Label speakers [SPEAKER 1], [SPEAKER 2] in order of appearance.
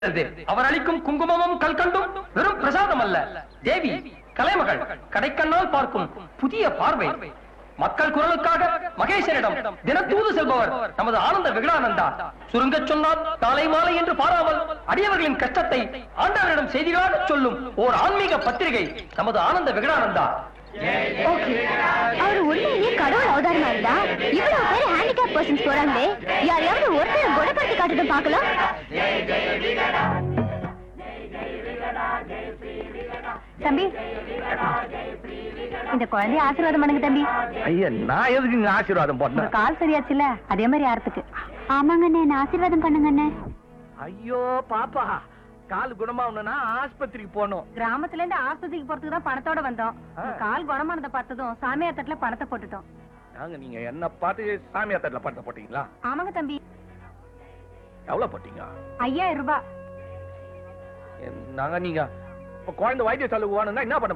[SPEAKER 1] அவர் அளிக்கும் குங்குமமும் கல்கண்டும் வெறும் பிரசாதம் அல்ல தேவி கலைமகள் கடைக்கண்ணால் பார்க்கும் புதிய பார்வை மக்கள் குரலுக்காக மகேசனிடம் தினத்தூது செல்பவர் நமது ஆனந்த விகடானந்தா சுருங்கச் சொன்னால் காலை மாலை என்று பாராமல் அடியவர்களின் கஷ்டத்தை ஆண்டவரிடம் செய்திகளாக சொல்லும் ஓர் ஆன்மீக பத்திரிகை நமது ஆனந்த விகடானந்தா
[SPEAKER 2] ஓகே அவர் உண்மையிலேயே கடவுள் அவதாரமா இருந்தா இவ்வளவு பேர் ஹேண்டிகேப் பர்சன்ஸ் போறாங்களே யாரையாவது ஒருத்தர் குணப்படுத்தி காட்டுட்டு பார்க்கலாம் தம்பி இந்த குழந்தைய ஆசீர்வாதம் பண்ணுங்க தம்பி
[SPEAKER 1] ஐயா நான் எதுக்கு இங்க ஆசீர்வாதம்
[SPEAKER 2] உங்க
[SPEAKER 1] பண்ணேன்
[SPEAKER 2] கால் சரியாச்சுல அதே மாதிரி ஆறதுக்கு ஆமாங்க அண்ணே என்ன ஆசீர்வாதம் பண்ணுங்க அண்ணே
[SPEAKER 1] ஐயோ பாப்பா கால் குணமாகணும்னா ஆஸ்பத்திரிக்கு போகணும்
[SPEAKER 2] கிராமத்துல இருந்து ஆஸ்பத்திரிக்கு போறதுக்கு தான் பணத்தோட வந்தோம்
[SPEAKER 1] ஆ.
[SPEAKER 2] கால் குணமானதை பார்த்ததும் சாமியார் தட்டுல பணத்தை போட்டுட்டோம்
[SPEAKER 1] நாங்க நீங்க என்ன பார்த்து சாமியார் தட்டில் பணத்தை போட்டீங்களா
[SPEAKER 2] ஆமாங்க தம்பி
[SPEAKER 1] எவ்வளவு போட்டீங்க
[SPEAKER 2] ஐயாயிரம் ரூபாய்
[SPEAKER 1] நாங்க நீங்க இப்ப குழந்தை வைத்திய செலவு வேணும்னா என்ன பண்ண